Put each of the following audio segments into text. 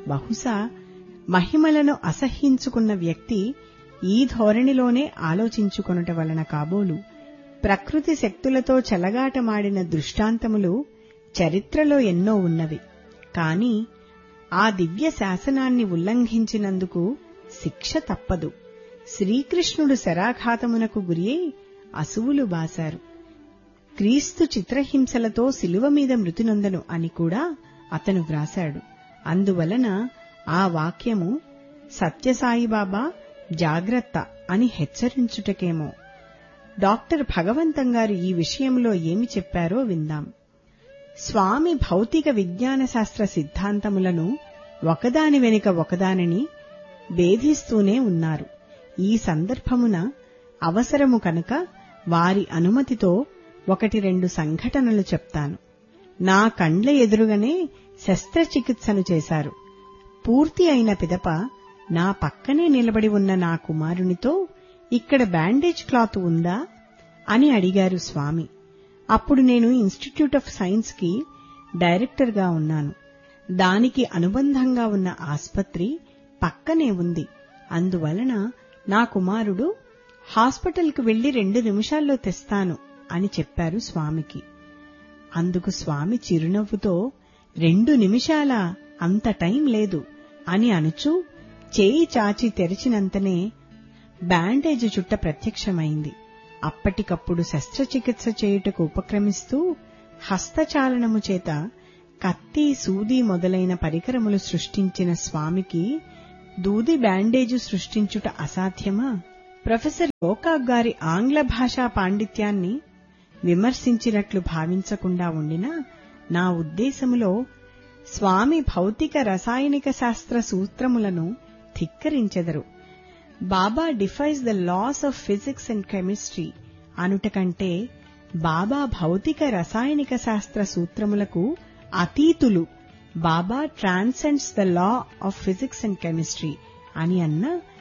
బహుశా మహిమలను అసహ్యించుకున్న వ్యక్తి ఈ ధోరణిలోనే ఆలోచించుకొనుట వలన కాబోలు ప్రకృతి శక్తులతో చెలగాటమాడిన దృష్టాంతములు చరిత్రలో ఎన్నో ఉన్నవి కాని ఆ దివ్య శాసనాన్ని ఉల్లంఘించినందుకు శిక్ష తప్పదు శ్రీకృష్ణుడు శరాఘాతమునకు గురియై అసువులు బాశారు క్రీస్తు చిత్రహింసలతో శిలువ మీద మృతినొందను అని కూడా అతను వ్రాశాడు అందువలన ఆ వాక్యము సత్యసాయిబాబా జాగ్రత్త అని హెచ్చరించుటకేమో డాక్టర్ భగవంతం గారు ఈ విషయంలో ఏమి చెప్పారో విందాం స్వామి భౌతిక విజ్ఞాన శాస్త్ర సిద్ధాంతములను ఒకదాని వెనుక ఒకదానిని భేదిస్తూనే ఉన్నారు ఈ సందర్భమున అవసరము కనుక వారి అనుమతితో ఒకటి రెండు సంఘటనలు చెప్తాను నా కండ్ల ఎదురుగానే శస్త్రచికిత్సను చేశారు పూర్తి అయిన పిదప నా పక్కనే నిలబడి ఉన్న నా కుమారునితో ఇక్కడ బ్యాండేజ్ క్లాత్ ఉందా అని అడిగారు స్వామి అప్పుడు నేను ఇన్స్టిట్యూట్ ఆఫ్ సైన్స్ కి డైరెక్టర్గా ఉన్నాను దానికి అనుబంధంగా ఉన్న ఆస్పత్రి పక్కనే ఉంది అందువలన నా కుమారుడు హాస్పిటల్కు వెళ్లి రెండు నిమిషాల్లో తెస్తాను అని చెప్పారు స్వామికి అందుకు స్వామి చిరునవ్వుతో రెండు నిమిషాల అంత టైం లేదు అని అనుచూ చేయి చాచి తెరిచినంతనే బ్యాండేజ్ చుట్ట ప్రత్యక్షమైంది అప్పటికప్పుడు శస్త్రచికిత్స చేయుటకు ఉపక్రమిస్తూ హస్తచాలనము చేత కత్తి సూది మొదలైన పరికరములు సృష్టించిన స్వామికి దూది బ్యాండేజు సృష్టించుట అసాధ్యమా ప్రొఫెసర్ గోకాక్ గారి ఆంగ్ల భాషా పాండిత్యాన్ని విమర్శించినట్లు భావించకుండా ఉండినా నా ఉద్దేశములో స్వామి భౌతిక రసాయనిక శాస్త్ర సూత్రములను ధిక్కరించెదరు Baba defies the laws of physics and chemistry అనుట కంటే బాబా భౌతిక రసాయనిక శాస్త్ర సూత్రములకు అతీతులు Baba transcends the law of physics and chemistry అని అన్న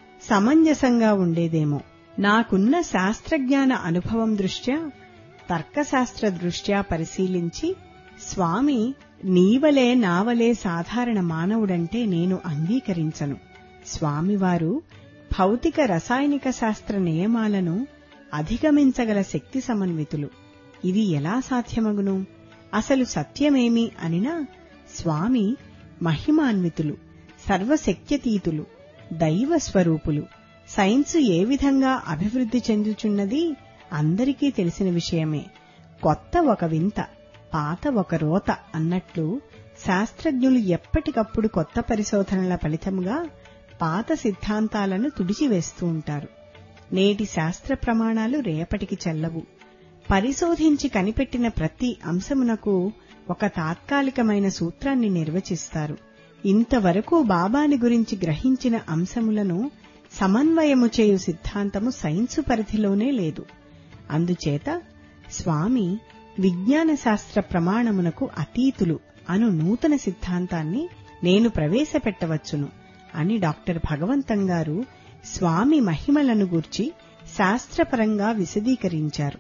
సమంజసంగా ఉండేదేమో నాకున్న శాస్త్రజ్ఞాన అనుభవం దృష్ట్యా తర్కశాస్త్ర దృష్ట్యా పరిశీలించి స్వామి నీవలే నావలే సాధారణ మానవుడంటే నేను అంగీకరించను స్వామివారు భౌతిక రసాయనిక శాస్త్ర నియమాలను అధిగమించగల శక్తి సమన్వితులు ఇది ఎలా సాధ్యమగును అసలు సత్యమేమి అనినా స్వామి మహిమాన్వితులు సర్వశక్త్యతీతులు దైవ స్వరూపులు సైన్సు ఏ విధంగా అభివృద్ధి చెందుచున్నది అందరికీ తెలిసిన విషయమే కొత్త ఒక వింత పాత ఒక రోత అన్నట్లు శాస్త్రజ్ఞులు ఎప్పటికప్పుడు కొత్త పరిశోధనల ఫలితముగా పాత సిద్ధాంతాలను తుడిచివేస్తూ ఉంటారు నేటి శాస్త్ర ప్రమాణాలు రేపటికి చెల్లవు పరిశోధించి కనిపెట్టిన ప్రతి అంశమునకు ఒక తాత్కాలికమైన సూత్రాన్ని నిర్వచిస్తారు ఇంతవరకు బాబాని గురించి గ్రహించిన అంశములను సమన్వయము చేయు సిద్ధాంతము సైన్సు పరిధిలోనే లేదు అందుచేత స్వామి విజ్ఞాన శాస్త్ర ప్రమాణమునకు అతీతులు అను నూతన సిద్ధాంతాన్ని నేను ప్రవేశపెట్టవచ్చును అని డాక్టర్ భగవంతం గారు స్వామి మహిమలను గూర్చి శాస్త్రపరంగా విశదీకరించారు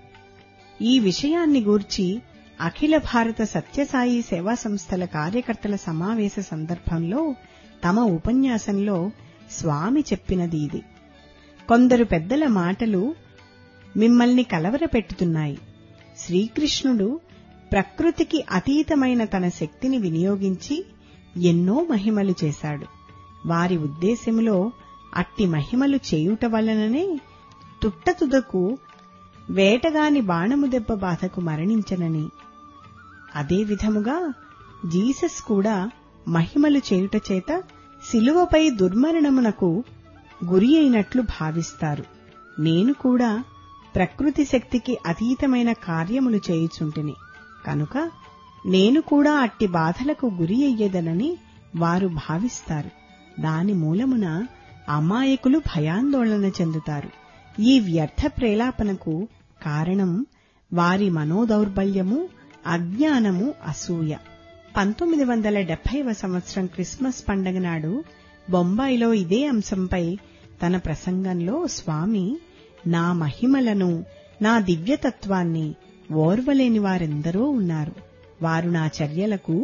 ఈ విషయాన్ని గూర్చి అఖిల భారత సత్యసాయి సేవా సంస్థల కార్యకర్తల సమావేశ సందర్భంలో తమ ఉపన్యాసంలో స్వామి చెప్పినది ఇది కొందరు పెద్దల మాటలు మిమ్మల్ని కలవరపెట్టుతున్నాయి శ్రీకృష్ణుడు ప్రకృతికి అతీతమైన తన శక్తిని వినియోగించి ఎన్నో మహిమలు చేశాడు వారి ఉద్దేశములో అట్టి మహిమలు చేయుట వలననే తుట్టతుదకు వేటగాని బాణము దెబ్బ బాధకు మరణించనని అదే విధముగా జీసస్ కూడా మహిమలు చేయుట చేత శిలువపై దుర్మరణమునకు గురి అయినట్లు భావిస్తారు నేను కూడా ప్రకృతి శక్తికి అతీతమైన కార్యములు చేయుచుంటిని కనుక నేను కూడా అట్టి బాధలకు గురి అయ్యేదనని వారు భావిస్తారు దాని మూలమున అమాయకులు భయాందోళన చెందుతారు ఈ వ్యర్థ ప్రేలాపనకు కారణం వారి మనోదౌర్బల్యము అజ్ఞానము అసూయ పంతొమ్మిది వందల డెబ్బైవ సంవత్సరం క్రిస్మస్ పండగ నాడు బొంబాయిలో ఇదే అంశంపై తన ప్రసంగంలో స్వామి నా మహిమలను నా దివ్యతత్వాన్ని ఓర్వలేని వారెందరో ఉన్నారు వారు నా చర్యలకు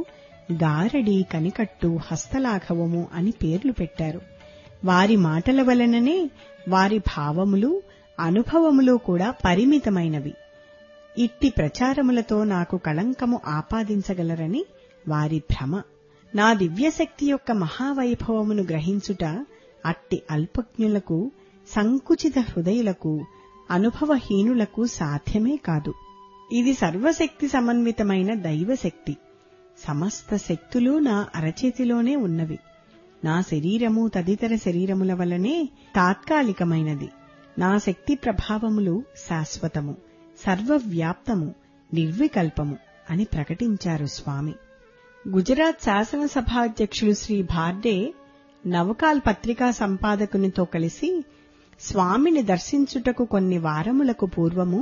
గారడి కనికట్టు హస్తలాఘవము అని పేర్లు పెట్టారు వారి మాటల వలననే వారి భావములు అనుభవములు కూడా పరిమితమైనవి ఇట్టి ప్రచారములతో నాకు కళంకము ఆపాదించగలరని వారి భ్రమ నా దివ్యశక్తి యొక్క మహావైభవమును గ్రహించుట అట్టి అల్పజ్ఞులకు సంకుచిత హృదయులకు అనుభవహీనులకు సాధ్యమే కాదు ఇది సర్వశక్తి సమన్వితమైన దైవశక్తి సమస్త శక్తులు నా అరచేతిలోనే ఉన్నవి నా శరీరము తదితర శరీరముల వలనే తాత్కాలికమైనది నా శక్తి ప్రభావములు శాశ్వతము సర్వవ్యాప్తము నిర్వికల్పము అని ప్రకటించారు స్వామి గుజరాత్ శాసనసభాధ్యక్షులు శ్రీ భార్డే నవకాల్ పత్రికా సంపాదకునితో కలిసి స్వామిని దర్శించుటకు కొన్ని వారములకు పూర్వము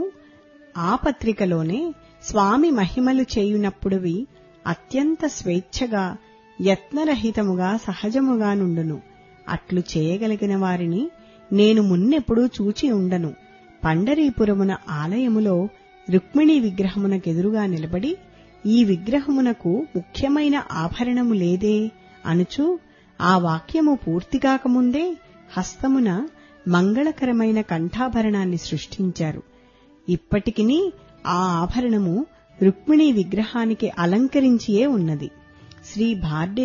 ఆ పత్రికలోనే స్వామి మహిమలు చేయునప్పుడువి అత్యంత స్వేచ్ఛగా యత్నరహితముగా సహజముగా నుండును అట్లు చేయగలిగిన వారిని నేను మున్నెప్పుడూ చూచి ఉండను పండరీపురమున ఆలయములో రుక్మిణీ విగ్రహమునకెదురుగా నిలబడి ఈ విగ్రహమునకు ముఖ్యమైన ఆభరణము లేదే అనుచు ఆ వాక్యము పూర్తికాకముందే హస్తమున మంగళకరమైన కంఠాభరణాన్ని సృష్టించారు ఇప్పటికిని ఆ ఆభరణము రుక్మిణీ విగ్రహానికి అలంకరించియే ఉన్నది శ్రీ భార్డే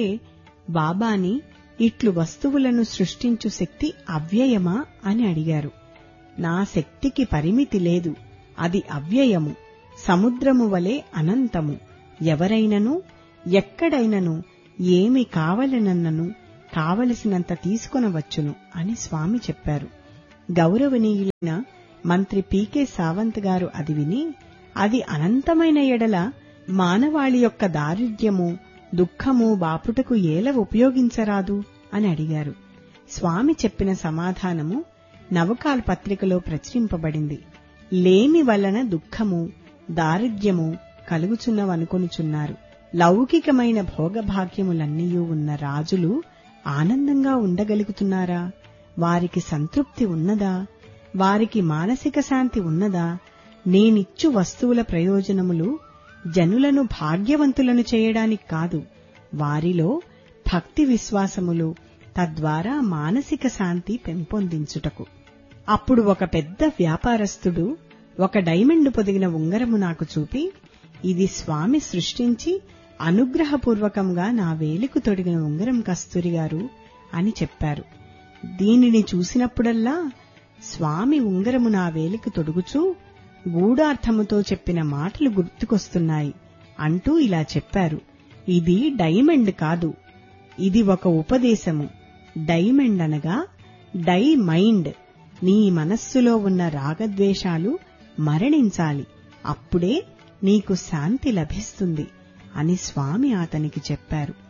బాబాని ఇట్లు వస్తువులను సృష్టించు శక్తి అవ్యయమా అని అడిగారు నా శక్తికి పరిమితి లేదు అది అవ్యయము సముద్రము వలె అనంతము ఎవరైనను ఎక్కడైనను ఏమి కావలనన్నను కావలసినంత తీసుకొనవచ్చును అని స్వామి చెప్పారు గౌరవనీయులైన మంత్రి పీకే సావంత్ గారు అది విని అది అనంతమైన ఎడల మానవాళి యొక్క దారిద్ర్యము దుఃఖము బాపుటకు ఏల ఉపయోగించరాదు అని అడిగారు స్వామి చెప్పిన సమాధానము నవకాల్ పత్రికలో ప్రచురింపబడింది లేమి వలన దుఃఖము దారిద్ర్యము కలుగుచున్నవనుకొనుచున్నారు లౌకికమైన భోగభాగ్యములన్నీయూ ఉన్న రాజులు ఆనందంగా ఉండగలుగుతున్నారా వారికి సంతృప్తి ఉన్నదా వారికి మానసిక శాంతి ఉన్నదా నేనిచ్చు వస్తువుల ప్రయోజనములు జనులను భాగ్యవంతులను చేయడానికి కాదు వారిలో భక్తి విశ్వాసములు తద్వారా మానసిక శాంతి పెంపొందించుటకు అప్పుడు ఒక పెద్ద వ్యాపారస్తుడు ఒక డైమండ్ పొదిగిన ఉంగరము నాకు చూపి ఇది స్వామి సృష్టించి అనుగ్రహపూర్వకంగా నా వేలికు తొడిగిన ఉంగరం కస్తూరి గారు అని చెప్పారు దీనిని చూసినప్పుడల్లా స్వామి ఉంగరము నా వేలికి తొడుగుచూ గూఢార్థముతో చెప్పిన మాటలు గుర్తుకొస్తున్నాయి అంటూ ఇలా చెప్పారు ఇది డైమండ్ కాదు ఇది ఒక ఉపదేశము డైమండ్ అనగా డై మైండ్ నీ మనస్సులో ఉన్న రాగద్వేషాలు మరణించాలి అప్పుడే నీకు శాంతి లభిస్తుంది అని స్వామి అతనికి చెప్పారు